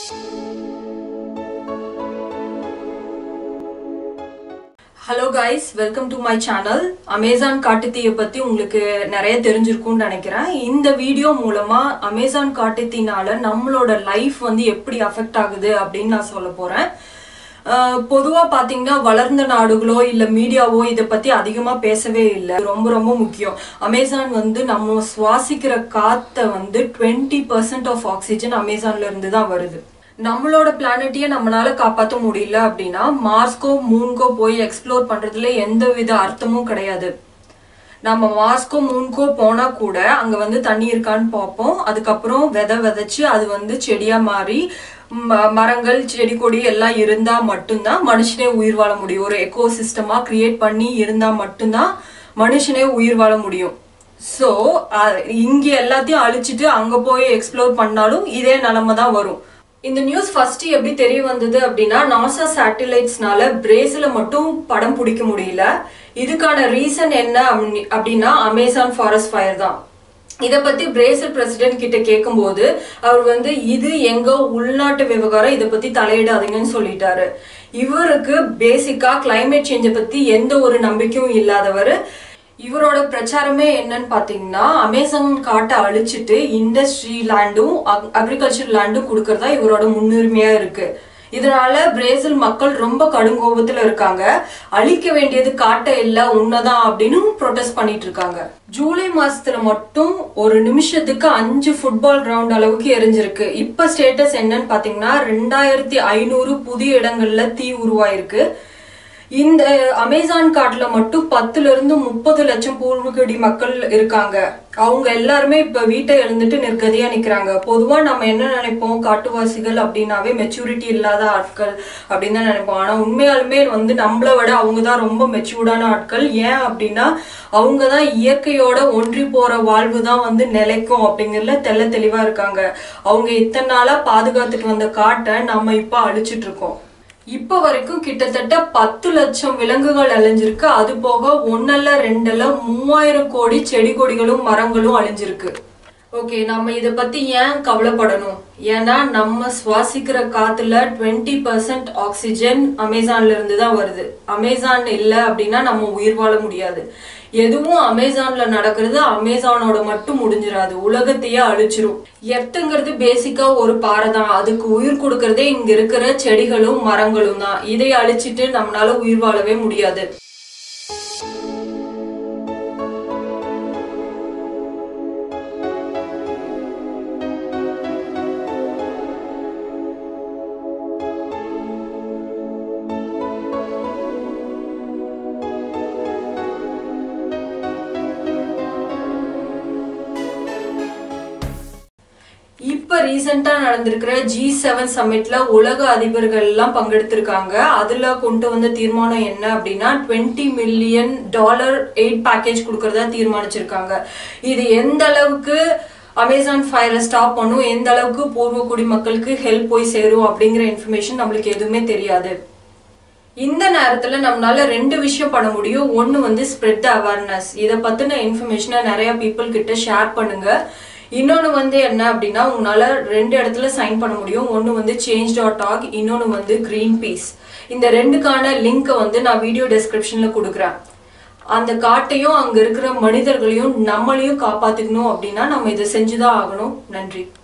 hello guys welcome to my channel Amazon காட்டுத்தீயை பத்தி உங்களுக்கு நிறைய தெரிஞ்சிருக்கும்னு நினைக்கிறேன் இந்த வீடியோ மூலமா அமேசான் காட்டுத்தீனால நம்மளோட லைஃப் வந்து எப்படி அஃபெக்ட் ஆகுது அப்படின்னு நான் சொல்ல போறேன் அஹ் பொதுவா பாத்தீங்கன்னா வளர்ந்த நாடுகளோ இல்ல மீடியாவோ இதை பத்தி அதிகமா பேசவே இல்லை ரொம்ப ரொம்ப முக்கியம் அமேசான் வந்து நம்ம சுவாசிக்கிற காத்தை வந்து டுவெண்ட்டி பர்சன்ட் ஆஃப் ஆக்சிஜன் அமேசான்ல இருந்து தான் வருது நம்மளோட பிளானட்டையே நம்மளால காப்பாற்ற முடியல அப்படின்னா மார்ஸ்கோ மூன்கோ போய் எக்ஸ்ப்ளோர் பண்றதுல எந்த வித அர்த்தமும் கிடையாது நம்ம மாஸ்கோ மூன்கோ போனா கூட அங்க வந்து தண்ணி இருக்கான்னு பார்ப்போம் அதுக்கப்புறம் விதை விதைச்சு அது வந்து செடியா மாறி ம- மரங்கள் செடி கொடி எல்லாம் இருந்தா மட்டும்தான் மனுஷனே உயிர் வாழ முடியும் ஒரு எக்கோ சிஸ்டமா கிரியேட் பண்ணி இருந்தா மட்டும்தான் மனுஷனே உயிர் வாழ முடியும் ஸோ இங்க எல்லாத்தையும் அழிச்சிட்டு அங்க போய் எக்ஸ்ப்ளோர் பண்ணாலும் இதே நிலைமை தான் வரும் இந்த நியூஸ் ஃபர்ஸ்ட் எப்படி தெரிய வந்தது அப்படின்னா நாசா சேட்டலைட்ஸ்னால பிரேசில மட்டும் படம் பிடிக்க முடியல இதுக்கான ரீசன் என்ன அப்படி- அப்படின்னா அமேசான் ஃபாரஸ்ட் ஃபயர் தான் இத பத்தி பிரேசில் பிரசிடென்ட் கிட்ட கேட்கும்போது அவர் வந்து இது எங்க உள்நாட்டு விவகாரம் இத பத்தி தலையிடாதீங்கன்னு சொல்லிட்டாரு இவருக்கு பேசிக்கா கிளைமேட் சேஞ்சை பத்தி எந்த ஒரு நம்பிக்கையும் இல்லாதவர் இவரோட பிரச்சாரமே என்னன்னு பாத்தீங்கன்னா அமேசான் காட்டை அழிச்சிட்டு இண்டஸ்ட்ரி லேண்டும் அக்ரிகல்ச்சர் லேண்டும் கொடுக்கறதா இவரோட முன்னுரிமையா இருக்கு இதனால பிரேசில் மக்கள் ரொம்ப கடுங்கோபத்துல இருக்காங்க அழிக்க வேண்டியது காட்டை இல்ல உன்னதான் அப்படின்னு ப்ரொடெஸ்ட் பண்ணிட்டு இருக்காங்க ஜூலை மாசத்துல மட்டும் ஒரு நிமிஷத்துக்கு அஞ்சு ஃபுட்பால் கிரவுண்ட் அளவுக்கு எரிஞ்சிருக்கு இப்ப ஸ்டேட்டஸ் என்னன்னு பாத்தீங்கன்னா ரெண்டாயிரத்தி ஐநூறு புதிய இடங்கள்ல தீ உருவாயிருக்கு இந்த அமேசான் காட்டுல மட்டும் பத்துல இருந்து முப்பது லட்சம் பூர்வகுடி மக்கள் இருக்காங்க அவங்க எல்லாருமே இப்ப வீட்டை இழந்துட்டு நிர்கதியா நிக்கிறாங்க பொதுவா நம்ம என்ன நினைப்போம் காட்டுவாசிகள் அப்படின்னாவே மெச்சூரிட்டி இல்லாத ஆட்கள் அப்படின்னு தான் நினைப்போம் ஆனா உண்மையாலுமே வந்து நம்மளை விட அவங்க தான் ரொம்ப மெச்சூர்டான ஆட்கள் ஏன் அப்படின்னா அவங்க தான் இயற்கையோட ஒன்றி போற வாழ்வு தான் வந்து நிலைக்கும் அப்படிங்கறதுல தெள்ள தெளிவா இருக்காங்க அவங்க இத்தனை நாளா பாதுகாத்துட்டு வந்த காட்டை நம்ம இப்ப அழிச்சிட்டு இருக்கோம் இப்ப வரைக்கும் கிட்டத்தட்ட பத்து லட்சம் விலங்குகள் அழிஞ்சிருக்கு அது போக ஒன்னல்ல ரெண்டல்ல மூவாயிரம் கோடி செடி கொடிகளும் மரங்களும் அழிஞ்சிருக்கு ஓகே நம்ம இத பத்தி ஏன் கவலைப்படணும் ஏன்னா நம்ம சுவாசிக்கிற காத்துல டுவெண்ட்டி பர்சன்ட் ஆக்சிஜன் அமேசான்ல இருந்து தான் வருது அமேசான் இல்ல அப்படின்னா நம்ம உயிர் வாழ முடியாது எதுவும் அமேசான்ல நடக்கிறது அமேசானோட மட்டும் முடிஞ்சிடாது உலகத்தையே அழிச்சிரும் எர்த்துங்கிறது பேசிக்கா ஒரு பாறை தான் அதுக்கு உயிர் கொடுக்கறதே இங்க இருக்கிற செடிகளும் மரங்களும் தான் இதை அழிச்சிட்டு நம்மளால உயிர் வாழவே முடியாது இப்ப ரீசெண்டா நடந்திருக்கிற ஜி செவன் சமிட்ல உலக அதிபர்கள் எல்லாம் பங்கெடுத்திருக்காங்க அதுல கொண்டு வந்த தீர்மானம் என்ன அப்படின்னா 20 மில்லியன் டாலர் எய்ட் பேக்கேஜ் கொடுக்கறதா தீர்மானிச்சிருக்காங்க இது எந்த அளவுக்கு அமேசான் ஃபயரை ஸ்டாப் பண்ணும் எந்த அளவுக்கு பூர்வ குடிமக்களுக்கு ஹெல்ப் போய் சேரும் அப்படிங்கிற இன்ஃபர்மேஷன் நம்மளுக்கு எதுவுமே தெரியாது இந்த நேரத்துல நம்மளால ரெண்டு விஷயம் பண்ண முடியும் ஒன்னு வந்து ஸ்ப்ரெட் த அவேர்னஸ் இதை பத்தின இன்ஃபர்மேஷனை நிறைய பீப்புள் கிட்ட ஷேர் பண்ணுங்க இன்னொன்னு வந்து என்ன அப்படின்னா உங்களால ரெண்டு இடத்துல சைன் பண்ண முடியும் ஒன்னு வந்து சேஞ்ச் டாட் ஆக் இன்னொன்னு வந்து கிரீன் பீஸ் இந்த ரெண்டுக்கான லிங்கை வந்து நான் வீடியோ டெஸ்கிரிப்ஷன்ல கொடுக்குறேன் அந்த காட்டையும் அங்க இருக்கிற மனிதர்களையும் நம்மளையும் காப்பாத்திக்கணும் அப்படின்னா நம்ம இதை செஞ்சுதான் ஆகணும் நன்றி